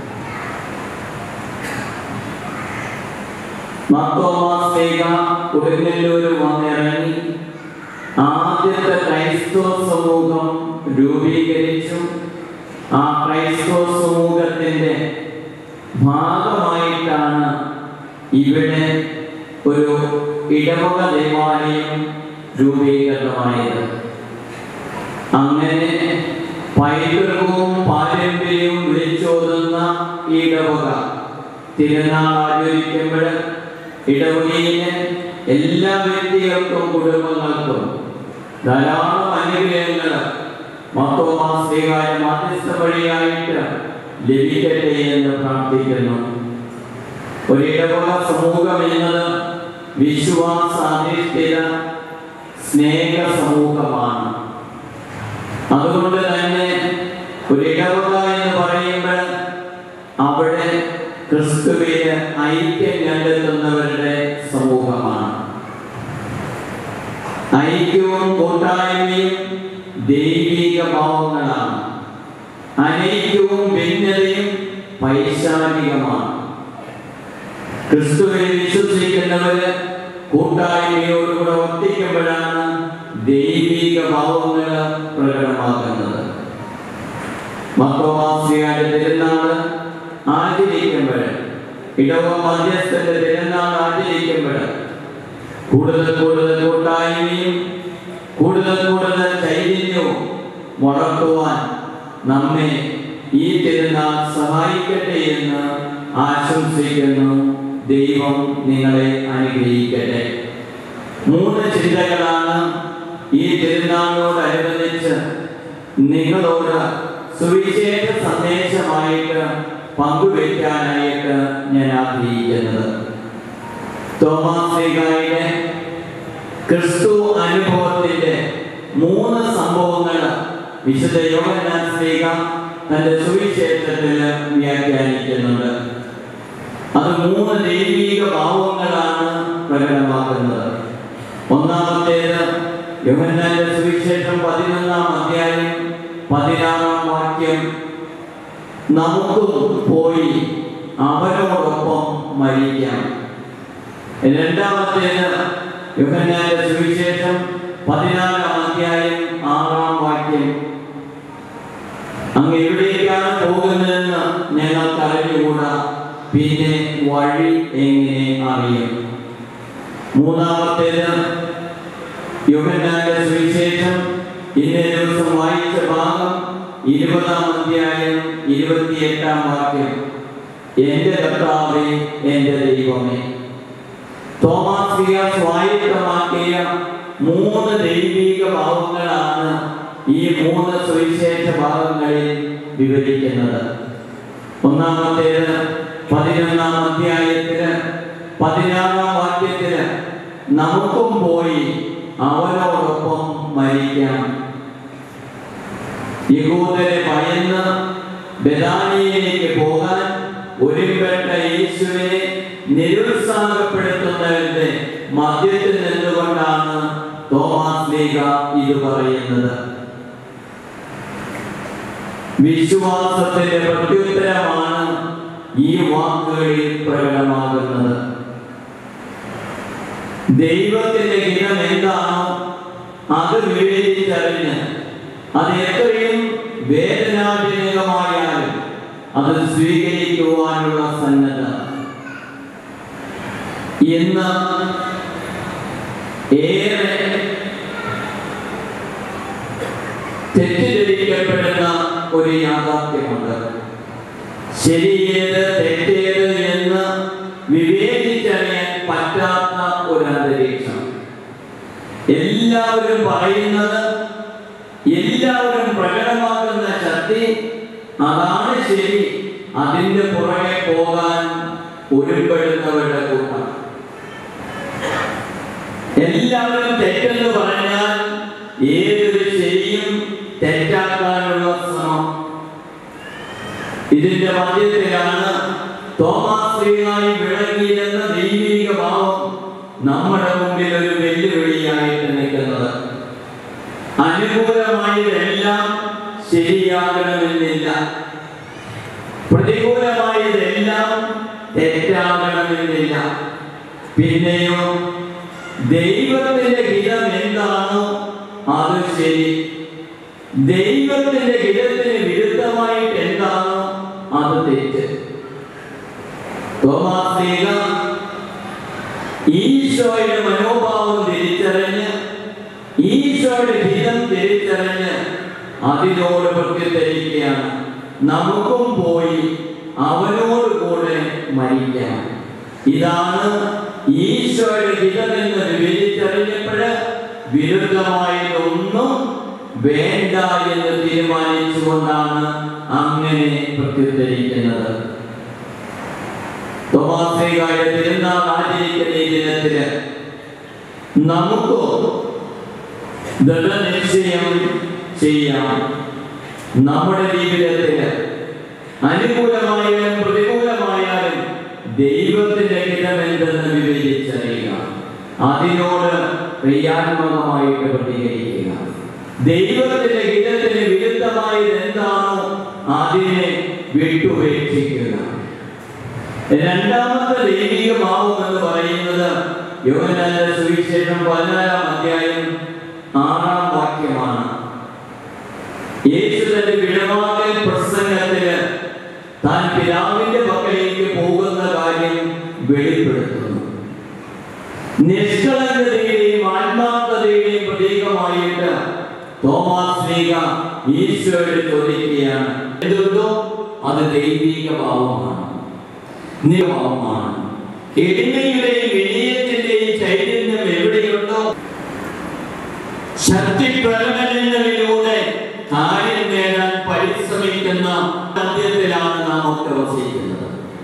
മാത്തോമാസ്തേക കൊടുങ്ങല്ലൂർ വന്നിറങ്ങി ആദ്യത്തെ ക്രൈസ്തവ സമൂഹം രൂപീകരിച്ചു ആ ക്രൈസ്തവ സമൂഹത്തിന്റെ ഭാഗമായിട്ടാണ് ഇവിടെ ഒരു ഇടവക ദേവാലയം രൂപീകരണമായത് അങ്ങനെ പൈതൃകവും പാരമ്പര്യവും വിളിച്ചോതുന്ന ഈ ഇടവക തിരുനാൾ ആചരിക്കുമ്പോൾ ഇടവകയിലെ എല്ലാ വ്യക്തികൾക്കും കുടുംബങ്ങൾക്കും ധാരാളം അനുഗ്രഹങ്ങൾ മത്തോമാസ്ലികായ മധ്യസ്ഥ വഴിയായിട്ട് ലഭിക്കട്ടെ എന്ന് പ്രാർത്ഥിക്കുന്നു ഒരു ഇടവക സമൂഹം എന്നത് വിശ്വാസാധിഷ്ഠിത സ്നേഹ സമൂഹമാണ് അതുകൊണ്ട് തന്നെ ഒരു ഇടവക എന്ന് പറയുമ്പോൾ അവിടെ ക്രിസ്തുവിന് ഐക്യം കണ്ടെത്തുന്നവരുടെ സമൂഹമാണ് ഐക്യവും കൂട്ടായ്മയും ദൈവിക ഭാവങ്ങളാണ് അനൈക്യവും ഭിന്നതയും പൈശാചികമാണ് ക്രിസ്തുവിനെ വിശ്വസിക്കുന്നവര് കൂട്ടായ്മയോടുകൂടെ വർത്തിക്കുമ്പോഴാണ് ദൈവിക ഭാവങ്ങൾ പ്രകടമാക്കുന്നത് മക്രോമാസിയായ തിരുനാള് ആചരിക്കുമ്പോൾ ഇടവ മധ്യസ്ഥന്റെ തിരുനാൾ ആചരിക്കുമ്പോൾ കൂടുതൽ കൂടുതൽ കൂട്ടായ്മയും കൂടുതൽ കൂടുതൽ ചൈതന്യവും വളർത്തുവാൻ നമ്മെ ഈ തിരുനാൾ സഹായിക്കട്ടെ എന്ന് ആശംസിക്കുന്നു ദൈവം നിങ്ങളെ അനുഗ്രഹിക്കട്ടെ മൂന്ന് ചിന്തകളാണ് ഈ തിരുനാളിനോടനുബന്ധിച്ച് നിങ്ങളോട് സുവിശേഷ സന്ദേശമായിട്ട് പങ്കുവയ്ക്കാനായിട്ട് ഞാൻ ആഗ്രഹിക്കുന്നത് തോമാശ്രീകായുടെ ക്രിസ്തു അനുഭവത്തിന്റെ മൂന്ന് സംഭവങ്ങൾ വിശുദ്ധ യോഹന്നാൻ ശ്രീക തന്റെ സുവിശേഷത്തിൽ വ്യാഖ്യാനിക്കുന്നുണ്ട് അത് മൂന്ന് ദൈവിക ഭാവങ്ങളാണ് പ്രകടമാക്കുന്നത് ഒന്നാമത്തേത് യോഹന്നാന്റെ സുവിശേഷം പതിനൊന്നാം അധ്യായം പതിനാറാം വാക്യം നമുക്കും പോയി അവനോടൊപ്പം മരിക്കാം രണ്ടാമത്തേത് യോഹന്നാന്റെ സുവിശേഷം പതിനാലാം അധ്യായം ആറാം വാക്യം അങ്ങ് എവിടേക്കാണ് പോകുന്നതെന്ന് ഞങ്ങൾക്ക് അറിഞ്ഞുകൂടാ പിന്നെ വഴി എങ്ങനെ അറിയും മൂന്നാമത്തേത് യോഹന്നാന്റെ സുവിശേഷം ഇന്നേ ദിവസം വായിച്ച ഭാഗം ഇരുപതാം അധ്യായം ഇരുപത്തിയെട്ടാം വാക്യം എന്റെ കർത്താവേ എന്റെ ദൈവമേ തോമാസ്ലിയ സ്വായത്തമാക്കിയ മൂന്ന് ദൈവിക ഭാവങ്ങളാണ് ഈ മൂന്ന് സുവിശേഷ ഭാഗങ്ങളിൽ വിവരിക്കുന്നത് ഒന്നാമത്തേത് പതിനൊന്നാം അധ്യായത്തില് പതിനാറാം വാക്യത്തില് നമുക്കും പോയി അവനോടൊപ്പം മരിക്കാം യഹൂദരെ ഭയന്ന് ബദാനിയിലേക്ക് പോകാൻ ഒരുപ്പെട്ട യേശുവിനെ നിരുത്സാഹപ്പെടുത്തുന്നവരുടെ മധ്യത്തിൽ നിന്നുകൊണ്ടാണ് തോമാസ് ലീഗ ഇത് പറയുന്നത് വിശ്വാസത്തിന്റെ പ്രത്യുത്തരമാണ് ഈ വാക്കുകളിൽ പ്രകടമാകുന്നത് ദൈവത്തിന്റെ ഹിതം എന്താണോ അത് വിവേചിച്ചറിഞ്ഞ് അത് എത്രയും വേദനാജനകമായാലും അത് സ്വീകരിക്കുവാനുള്ള സന്നദ്ധ ഇന്ന് ഏറെ തെറ്റിദ്ധരിക്കപ്പെടുന്ന ഒരു യാഥാർത്ഥ്യമുണ്ട് ശരിയേത് തെറ്റേത് എന്ന് വിവേചിച്ചറിയാൻ പറ്റാത്ത ഒരു അന്തരീക്ഷം എല്ലാവരും പറയുന്നത് എല്ലാവരും പ്രകടമാക്കുന്ന ശക്തി അതാണ് ശരി അതിന്റെ പുറകെ പോകാൻ ഒരുപ്പെടുന്നവരുടെ കൂട്ടം എല്ലാവരും തെറ്റെന്ന് പറഞ്ഞാൽ ഏതൊരു ശരിയും തെറ്റാക്കാനുള്ള ശ്രമം ഇതിന്റെ മധ്യത്തിലാണ് തോമാശ്രീയായി വിളങ്ങിയിരുന്ന ദൈവിക ഭാവം നമ്മുടെ മുമ്പിൽ ഒരു വെല്ലുവിളിയായിട്ട് നിൽക്കുന്നത് അനുകൂലമായതെല്ലാം ശരിയാകണമെന്നില്ല പ്രതികൂലമായതെല്ലാം തെറ്റാകണമെന്നില്ല പിന്നെയോ ദൈവത്തിന്റെ ഹിതം എന്താണോ അത് ശരി ദൈവത്തിന്റെ ഹിതത്തിന് വിരുദ്ധമായിട്ട് എന്താണോ അത് തെറ്റ് തോമാസ്ലീഗ ഈശോയുടെ മനോഭാവം തിരിച്ചറിഞ്ഞ് ഈശോയുടെ ഹിതം തിരിച്ചറിഞ്ഞ് അതിനോട് പ്രത്യുത്തരിക്കുകയാണ് നമുക്കും പോയി അവനോട് കൂടെ മരിക്കാം ഇതാണ് ഈശോയുടെ ഹിതമെന്ന് വിവേചിച്ചറിഞ്ഞപ്പോൾ വിരുദ്ധമായതൊന്നും വേണ്ട എന്ന് തീരുമാനിച്ചുകൊണ്ടാണ് അങ്ങനെ പ്രത്യുത്തരിക്കുന്നത് തോമാശ്രീകായ തിരുനാൾ ആചരിക്കുന്ന ഈ ദിനത്തില് നമുക്കോ ദൃഢനിശ്ചയം ചെയ്യാം നമ്മുടെ ജീവിതത്തില് അനുകൂലമായാലും പ്രതികൂലമായാലും ദൈവത്തിന്റെ ഹിതമെന്തെന്ന് വിവേചിച്ചറിയുക അതിനോട് ക്രിയാത്മകമായിട്ട് പ്രതികരിക്കുക ദൈവത്തിന്റെ ഹിതത്തിന് വിരുദ്ധമായത് എന്താണോ അതിനെ വിട്ടുപേക്ഷിക്കുക രണ്ടാമത്തെ ദൈവിക ഭാവം എന്ന് പറയുന്നത് യോഹന്നാന്റെ സുവിശേഷം പതിനാലാം അധ്യായം ആറാം വാക്യമാണ് യേശു തന്റെ വിടവാങ്ങൽ പ്രസംഗത്തില് താൻ പിതാവിന്റെ പക്കലേക്ക് പോകുന്ന കാര്യം വെളിപ്പെടുത്തുന്നു നിഷ്കളങ്കതയുടെയും ആത്മാർത്ഥതയുടെയും പ്രതീകമായിട്ട് തോമാസ് ലീഗ ഈശോയോട് ചോദിക്കുകയാണ് എന്തുകൊണ്ടോ അത് ദൈവിക ഭാവമാണ് നിയമമാണ് എളിമയുടെയും വിനയത്തിന്റെയും ചൈതന്യം എവിടെയുണ്ടോ ശക്തി പ്രകടനങ്ങളിലൂടെ കാര്യം നേടാൻ പരിശ്രമിക്കുന്ന മധ്യത്തിലാണ് നാം ഒക്കെ വസിക്കുന്നത്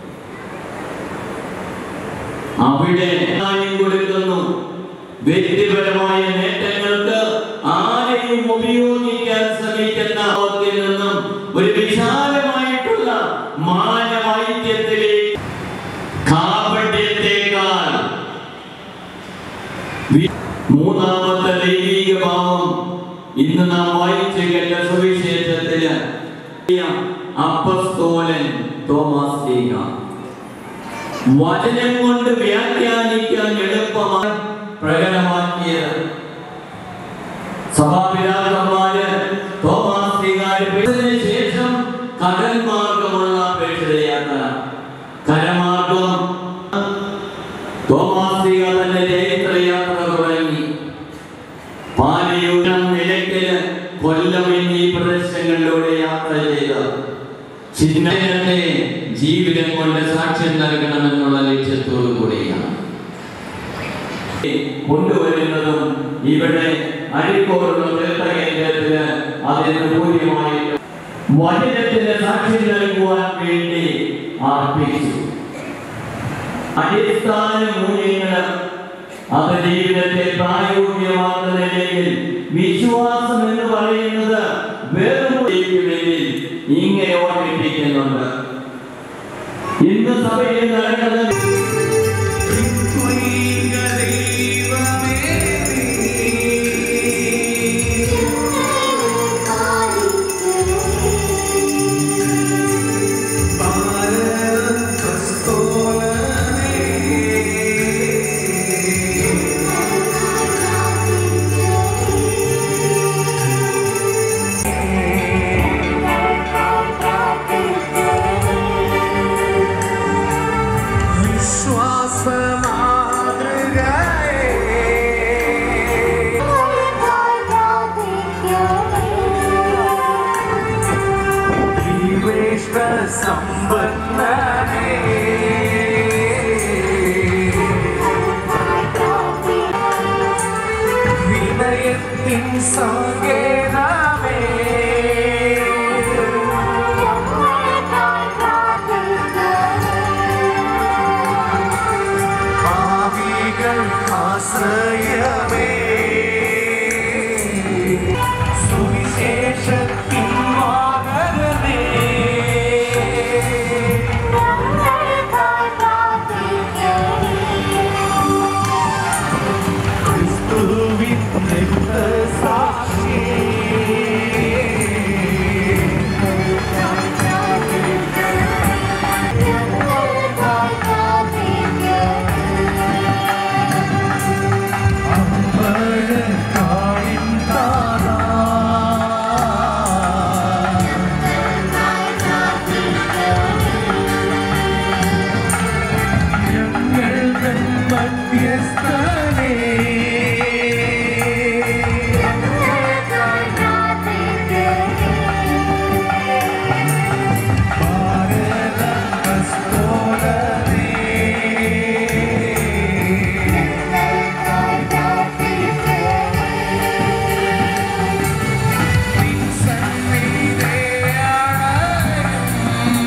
അവിടെ ജ്ഞാനം കൊടുക്കുന്നു വ്യക്തിപരമായ നേട്ടങ്ങൾക്ക് ആരെയും ഉപയോഗിക്കാൻ ശ്രമിക്കുന്ന ഭാവത്തിൽ നിന്നും ഒരു വിശാലമായിട്ടുള്ള മാനവൈദ്യത്തിലേക്ക് കാപട്യത്തെക്കാൾ വി- മൂന്നാമത്തെ ദൈവിക ഭാവം ഇന്ന് നാം വായിച്ചു കേട്ട സുവിശേഷത്തില് അപ്പസ്തോലൻ തോമസ് ലീഗ വചനം കൊണ്ട് വ്യാഖ്യാനിക്കാൻ എളുപ്പമായി പ്രകടമാക്കിയത് സഭാപിതാക്കന്മാര് തോമാസ് ലീഗാരിന് ശേഷം കടൽ മാർഗമുള്ള അപേക്ഷിതയാത്ര കരമാർഗം തോമാസ് ലീഗ തന്റെ ജയത്രയാത്ര തുടങ്ങി പാലയൂരം നിലയ്ക്കല് കൊല്ലം എന്നീ പ്രദേശങ്ങളിലൂടെ യാത്ര ചെയ്ത് ചിഹ്നത്തെ ജീവിതം കൊണ്ട് സാക്ഷ്യം നൽകണമെന്നുള്ള ലക്ഷ്യത്തോടു കൂടിയാണ് കൊണ്ടുവരുന്നതും ഇവിടെ അരിക്കോടുള്ള തീർത്ഥ കേന്ദ്രത്തിന് അതിന് പൂജ്യമായിട്ട് വചനത്തിന് സാക്ഷ്യം നൽകുവാൻ വേണ്ടി അർപ്പിച്ചു അടിസ്ഥാന മൂല്യങ്ങൾ അത് ജീവിതത്തെ പ്രായോഗികമാക്കുന്ന നിലയിൽ വിശ്വാസം എന്ന് പറയുന്നത് വെറും വേണ്ടി ഇങ്ങനെ ഓർമ്മിപ്പിക്കുന്നുണ്ട് ഇന്ന് സഭയിൽ നടക്കുന്നത്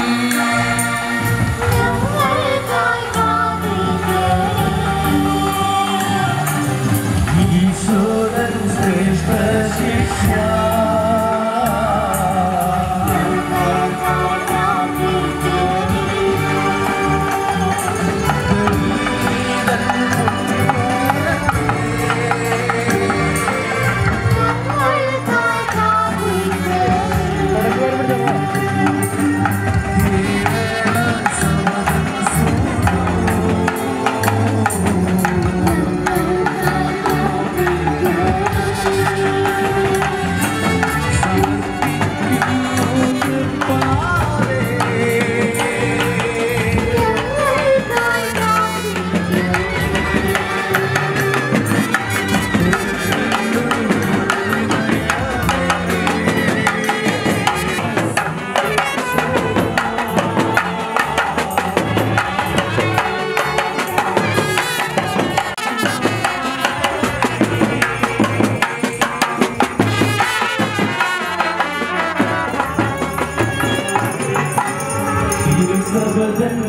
Thank you.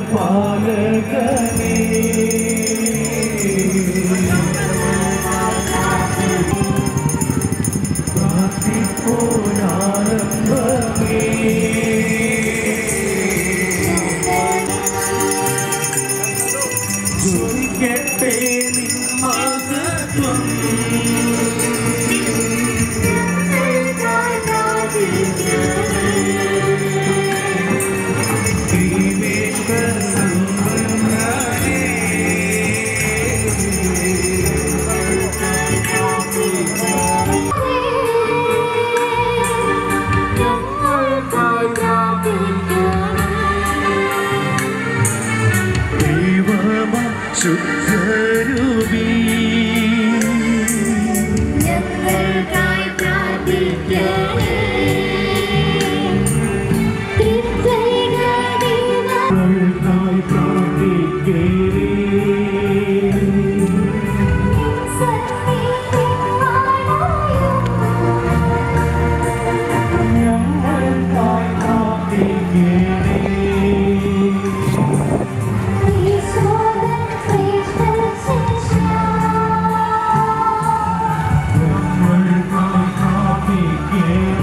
ശുദ്ധരൂപീ ഞങ്ങൾക്കായി പ്രാർത്ഥിക്കണേ കൃപയുടെ ദൈവം ഞങ്ങൾക്കായി പ്രാർത്ഥിക്കണേ ഞങ്ങൾക്കായി പ്രാർത്ഥിക്കണേ ഞങ്ങൾക്കായി പ്രാർത്ഥിക്കണേ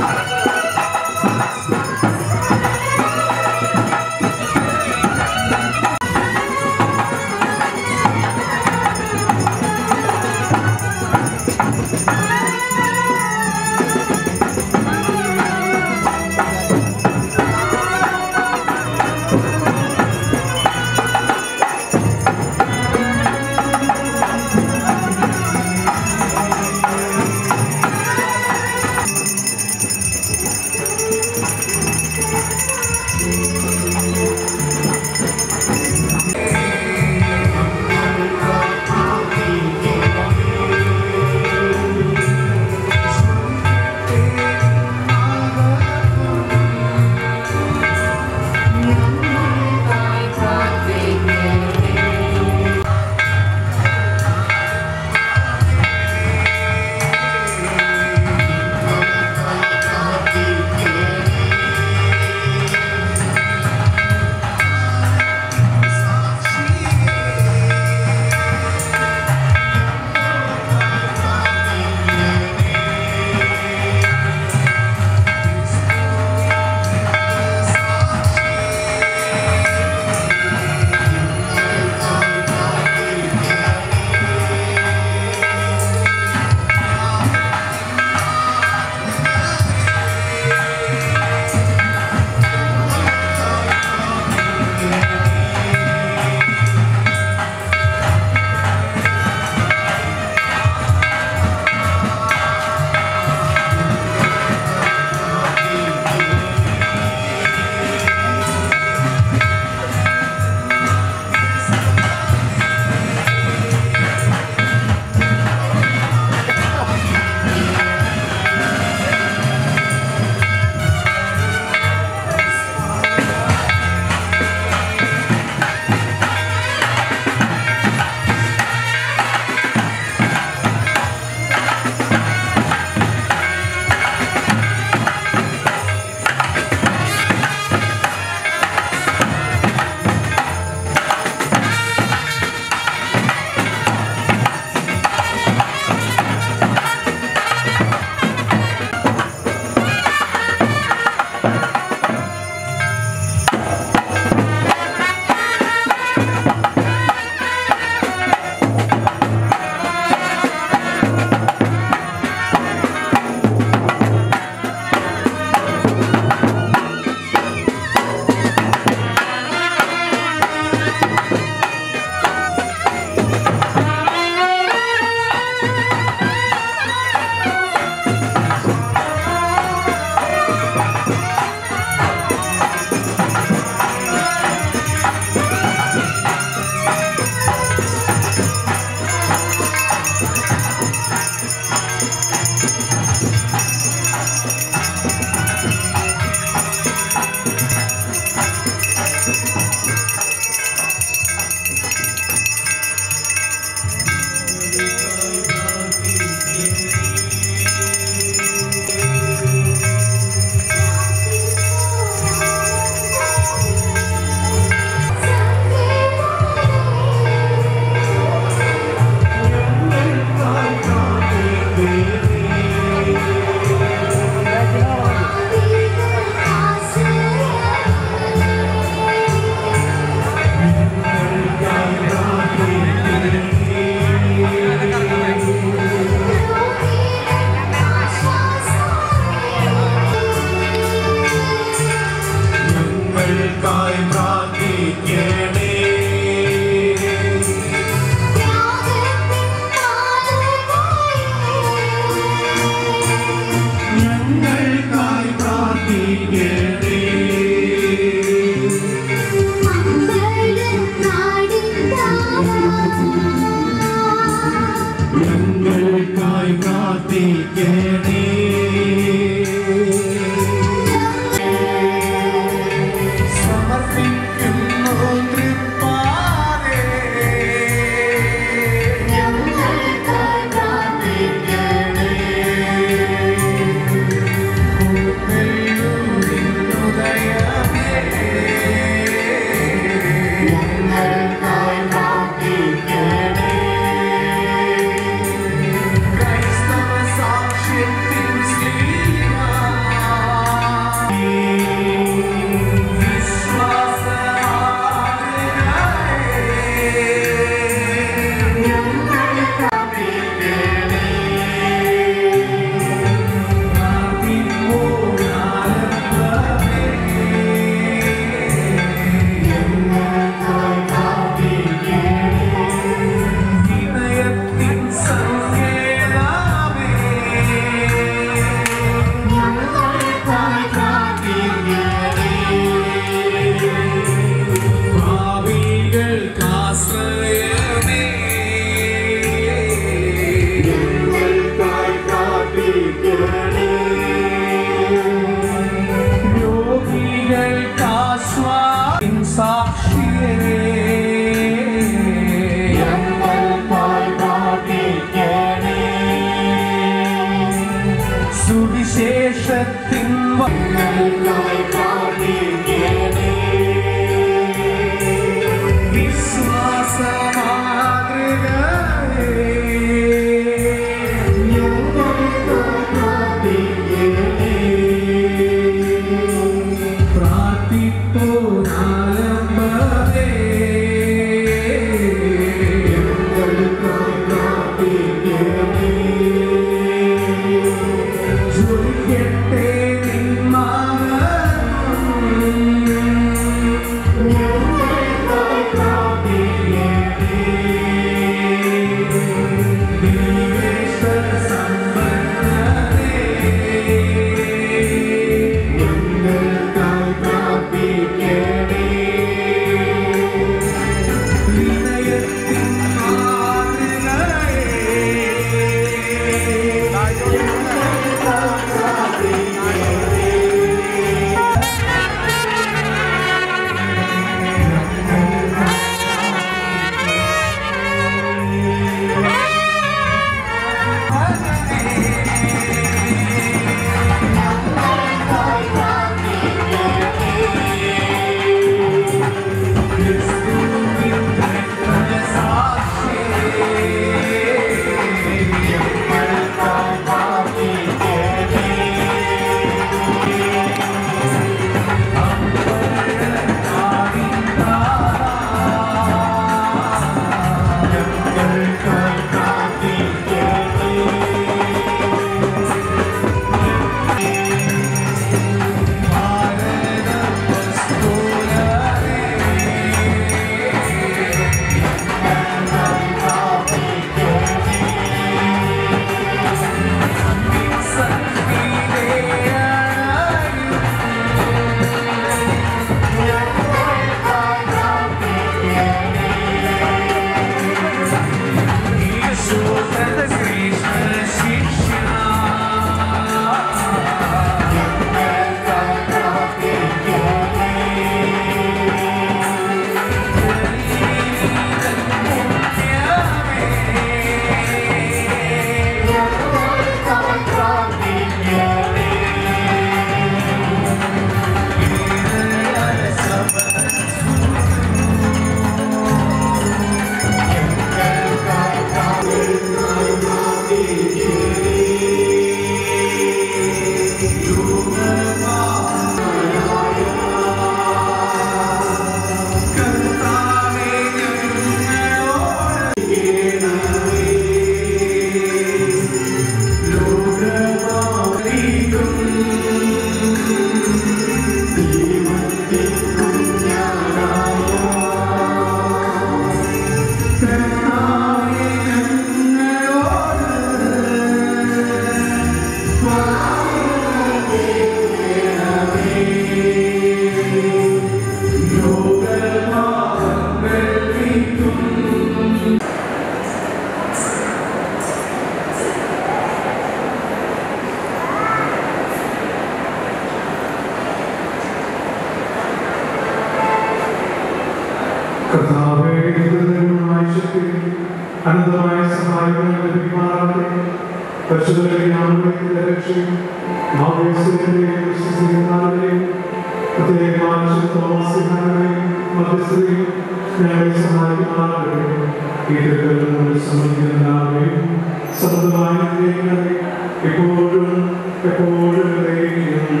കർത്താവേ ദുരിതങ്ങളുമായ ശക്തി അനന്തമായ സഹായങ്ങൾ ലഭിക്കുമാറാകട്ടെ പരിശുദ്ധ രക്ഷയും മാവേശ്വരന്റെയും വിശ്വസിക്കുന്നവരെയും പ്രത്യേകമായ തോമസിനാരെയും മധ്യസ്ഥതയും ഞങ്ങളെ സഹായിക്കുമാറാകട്ടെ ഈ തിരുക്കല്ലുകളിൽ സംബന്ധിക്കുന്നവരെയും സമൃദ്ധമായ ദൈവങ്ങളെ എപ്പോഴും എപ്പോഴും ദൈവം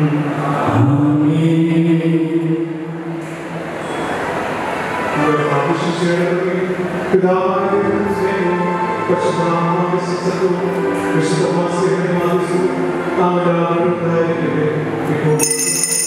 പിതാവായ